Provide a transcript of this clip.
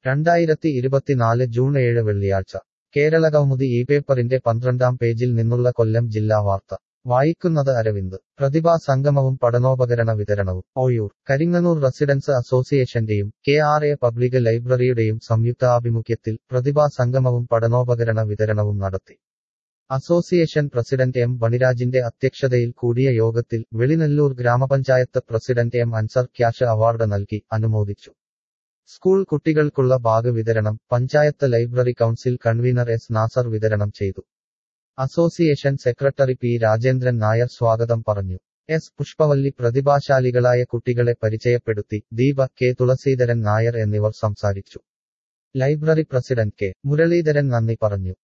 രണ്ടായിരത്തി ഇരുപത്തിനാല് ജൂൺ ഏഴ് വെള്ളിയാഴ്ച കേരളകൗമുദി ഈ പേപ്പറിന്റെ പന്ത്രണ്ടാം പേജിൽ നിന്നുള്ള കൊല്ലം ജില്ലാ വാർത്ത വായിക്കുന്നത് അരവിന്ദ് പ്രതിഭാ സംഗമവും പഠനോപകരണ വിതരണവും ഓയൂർ കരിങ്ങന്നൂർ റെസിഡൻസ് അസോസിയേഷന്റെയും കെ ആർ എ പബ്ലിക് ലൈബ്രറിയുടെയും സംയുക്താഭിമുഖ്യത്തിൽ പ്രതിഭാ സംഗമവും പഠനോപകരണ വിതരണവും നടത്തി അസോസിയേഷൻ പ്രസിഡന്റ് എം ബണിരാജിന്റെ അധ്യക്ഷതയിൽ കൂടിയ യോഗത്തിൽ Velinalloor grama panchayat president M Anzar cash award നൽകി അനുമോദിച്ചു സ്കൂൾ കുട്ടികൾക്കുള്ള ബാഗ് വിതരണം panchayat library council convener S Nasar വിതരണം ചെയ്തു association secretary P Rajendran Nair സ്വാഗതം പറഞ്ഞു എസ് പുഷ്പവല്ലി പ്രതിഭാശാലികളായ കുട്ടികളെ പരിചയപ്പെടുത്തി ദീപ കെ തുളസീധരൻ നായർ എന്നിവർ സംസാരിച്ചു ലൈബ്രറി പ്രസിഡന്റ് കെ മുരളീധരൻ നന്ദി പറഞ്ഞു